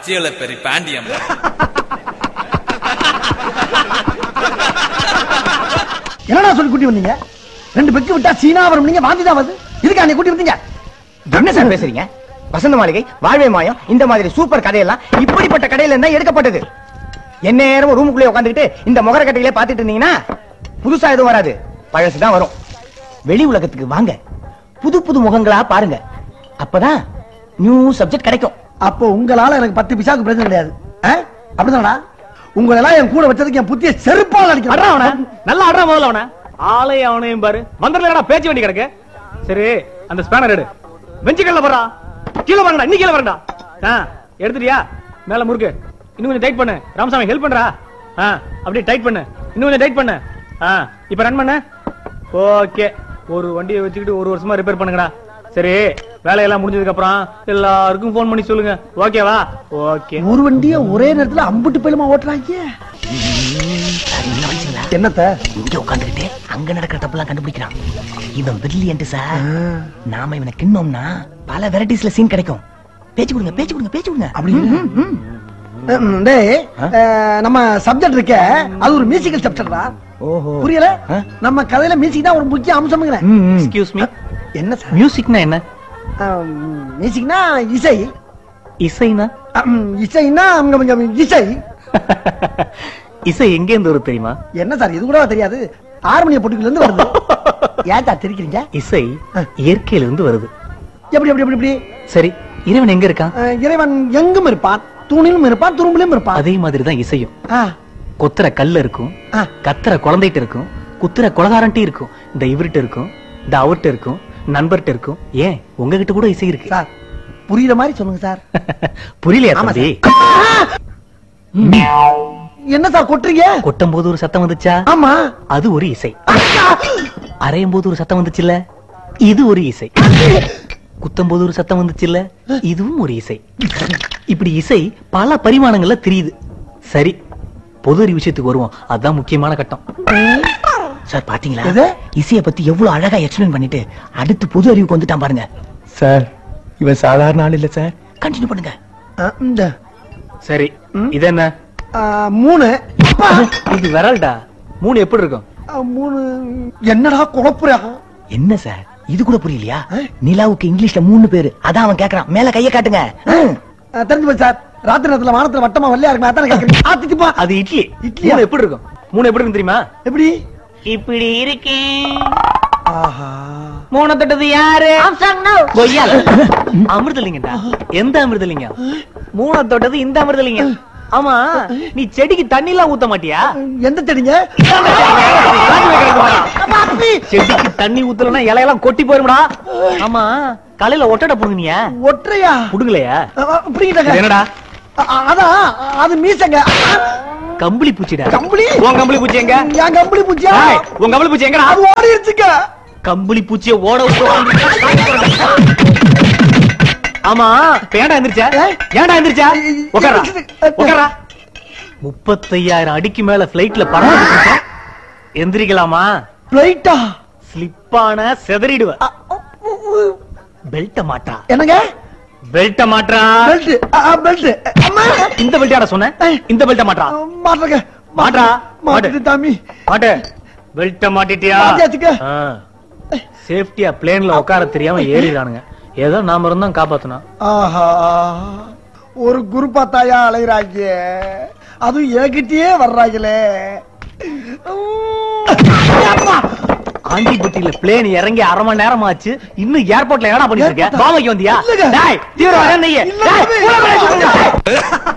பச்சையில பெரிய பாண்டியம் என்னடா சொல்லி கூட்டி வந்தீங்க ரெண்டு பெக்கு விட்டா சீனா வரும் நீங்க வாந்தி தான் வருது இதுக்கு அன்னை கூட்டி வந்தீங்க என்ன சார் பேசுறீங்க வசந்த மாளிகை வாழ்வே மாயம் இந்த மாதிரி சூப்பர் கதையெல்லாம் இப்படிப்பட்ட கடையில இருந்தா எடுக்கப்பட்டது என்ன நேரம் ரூமுக்குள்ளே உட்காந்துக்கிட்டு இந்த முகர கட்டையிலே பாத்துட்டு இருந்தீங்கன்னா புதுசா எதுவும் வராது பழசு தான் வரும் வெளி உலகத்துக்கு வாங்க புது புது முகங்களா பாருங்க அப்பதான் நியூ சப்ஜெக்ட் கிடைக்கும் அப்போ உங்களால எனக்கு பத்து பிசாக்கு பிரச்சனை கிடையாது ஆ? அப்படிதானடா உங்களை எல்லாம் என் கூட வச்சதுக்கு என் புத்திய செருப்பால் அட்ரா அவன அடிக்கிறேன் நல்லா அட்ரா முதல்ல அவன ஆளே அவனையும் பாரு மந்திரல பேச்சு வேண்டி கிடக்கு சரி அந்த ஸ்பேனர் எடு வெஞ்சிக்கல்ல போறா கீழே வரண்டா இன்னி கீழே வரண்டா ஆ எடுத்துட்டியா மேல முறுக்கு இன்னும் கொஞ்சம் டைட் பண்ணு ராமசாமி ஹெல்ப் பண்றா ஆ அப்படியே டைட் பண்ணு இன்னும் கொஞ்சம் டைட் பண்ணு ஆ இப்போ ரன் பண்ணு ஓகே ஒரு வண்டியை வச்சுக்கிட்டு ஒரு வருஷமா ரிப்பேர் பண்ணுங்கடா சரி வேலையெல்லாம் முடிஞ்சதுக்கு அப்புறம் எல்லாருக்கும் ஃபோன் பண்ணி சொல்லுங்க ஓகேவா ஓகே ஒரு வண்டிய ஒரே நேரத்துல அம்புட்டு பேலுமா ஓட்டுறாங்க என்னத்த இங்க உட்காந்துக்கிட்டு அங்க நடக்கிற தப்புலாம் கண்டுபிடிக்கிறான் இவன் பிரில்லியன்ட் சார் நாம இவனை கிண்ணோம்னா பல வெரைட்டிஸ்ல சீன் கிடைக்கும் பேச்சு கொடுங்க பேச்சு கொடுங்க பேச்சு கொடுங்க அப்படி ம், டேய் அஹ், நம்ம சப்ஜெக்ட் இருக்க அது ஒரு மியூசிக்கல் சப்ஜெக்டா ஓஹோ புரியல ஆ? நம்ம கதையில மியூசிக் தான் ஒரு முக்கிய அம்சம்ங்கிறேன் எக்ஸ்கியூஸ் மீ என்ன சார் மியூசிக்னா என்ன மியூசிக்னா இசை இசைனா அம், இசைன்னா அங்க கொஞ்சம் இசை இசை எங்க இருந்து வரும் தெரியுமா என்ன சார் இது கூட தெரியாது ஹார்மோனிய பொட்டுக்குள்ள இருந்து வருது ஏன்டா தெரிக்கிறீங்க இசை இயற்கையில இருந்து வருது எப்படி எப்படி எப்படி எப்படி சரி இறைவன் எங்க இருக்கான் அஹ், இறைவன் எங்கும் இருப்பான் தூணிலும் இருப்பான் துரும்பிலும் இருப்பான் அதே மாதிரி தான் இசையும் ஆ, கொத்துற கல்ல இருக்கும் ஆ. கத்துற குழந்தைகிட்ட இருக்கும் குத்துற கொலகாரன்ட்டி இருக்கும் இந்த இவர்கிட்ட இருக்கும் இந்த அவர்கிட்ட இருக்கும் நண்பர்கிட்ட இருக்கும் ஏன் உங்ககிட்ட கூட இசை இருக்கு சார் புரியுற மாதிரி சொல்லுங்க சார் புரியலையா ஆமா தம்பி என்ன சார் கொட்டுறீங்க கொட்டும் போது ஒரு சத்தம் வந்துச்சா ஆமா அது ஒரு இசை அரையும் போது ஒரு சத்தம் வந்துச்சுல்ல இது ஒரு இசை குத்தும் போது ஒரு சத்தம் வந்துச்சுல்ல இதுவும் ஒரு இசை இப்படி இசை பல பரிமாணங்கள்ல தெரியுது சரி பொது அறிவு விஷயத்துக்கு வருவோம் அதுதான் முக்கியமான கட்டம் சார் பாத்தீங்களா எது? இசைய பத்தி எவ்வளவு அழகா எக்ஸ்பிளைன் பண்ணிட்டு அடுத்து புது அறிவுக்கு வந்துட்டான் பாருங்க சார் இவன் சாதாரண ஆள் இல்ல சார் கண்டினியூ பண்ணுங்க அஹ், இந்த சரி இது என்ன அஹ், மூணு அப்பா, இது விரல்டா மூணு எப்படி இருக்கும் அஹ், மூணு என்னடா குழப்புறா என்ன சார் இது கூட புரியலையா நிலாவுக்கு இங்கிலீஷ்ல மூணு பேரு அதான் அவன் கேக்குறான் மேல கைய காட்டுங்க ம். அஹ், தெரிஞ்சு போச்சு சார் ராத்திரி நேரத்துல வானத்துல வட்டமா வெள்ளையா இருக்கு அதான கேக்குறீங்க ஆத்திச்சுப்பா அது இட்லி இட்லியா? மூணு எப்படி இருக்கும் மூணு எப்படி இருக்கும் தெரியுமா எப்படி இப்படி இருக்கேன் ஆஹா மூணு தொட்டது யாரு கொய்யால அமிர்தலிங்கடா எந்த அமிர்தலிங்கம் மூணு தொட்டது இந்த அமிர்தலிங்கம் ஆமா நீ செடிக்கு தண்ணி எல்லாம் ஊத்த மாட்டியா எந்த செடிங்க செடிக்கு தண்ணி ஊத்தலன்னா இலையெல்லாம் கொட்டி போயிரும்டா ஆமா காலையில ஒட்டடை புடுங்கினியா ஒற்றையா புடுங்கலையா அஹ், புடிங்கிட்டாங்க இது என்னடா அ- அதான் அது மீசங்க கம்பளி பூச்சிடா கம்பளி உன் கம்பளி பூச்சி எங்க என் கம்பளி பூச்சியா ஏய், உன் கம்பளி பூச்சி எங்கடா அது ஓடிடுச்சுங்க கம்பளி பூச்சிய ஓட விட்டு ஆமா இப்ப ஏன்டா எந்திரிச்ச ஏய். ஏன்டா எந்திரிச்ச உட்காரா எந்திரிச்சு. உட்காரா முப்பத்தையாயிரம் அடிக்கு மேல பிளைட்ல பறந்து எந்திரிக்கலாமா பிளைட்டா ஸ்லிப்பான செதறிடுவ பெல்ட்ட மாட்டா என்னங்க பெல்ட்ட மாட்டா பெல்ட் பெல்ட் அம்மா இந்த பெல்ட்டாடா சொன்ன ஏய். இந்த பெல்ட்ட மாட்டா மாட்டுறங்க மாட்டா. மாட்டு தாமி மாட்டு பெல்ட்ட மாட்டிட்டியா மாட்டியாச்சுங்க. சேஃப்டியா பிளேன்ல உட்கார தெரியாம ஏறிடானுங்க ஏதோ நாம இருந்தோம் காப்பாத்தணும் ஆஹா ஒரு குருப்பா தாயா அலைகிறாங்க அதுவும் என்கிட்டயே வர்றாங்களே அம்மா! ஆண்டிப்பட்டியில பிளேன் இறங்கி அரை மணி நேரம் ஆச்சு இன்னும் ஏர்போர்ட்ல என்னடா பண்ணிட்டு இருக்க ஏர்போர்ட்டா? பாவைக்கு வந்தியா இல்லைங்க. டேய் தீவிரவாதம் நீ இல்ல, டேய், தம்பி. உள்ள போய் சொல்லுங்க.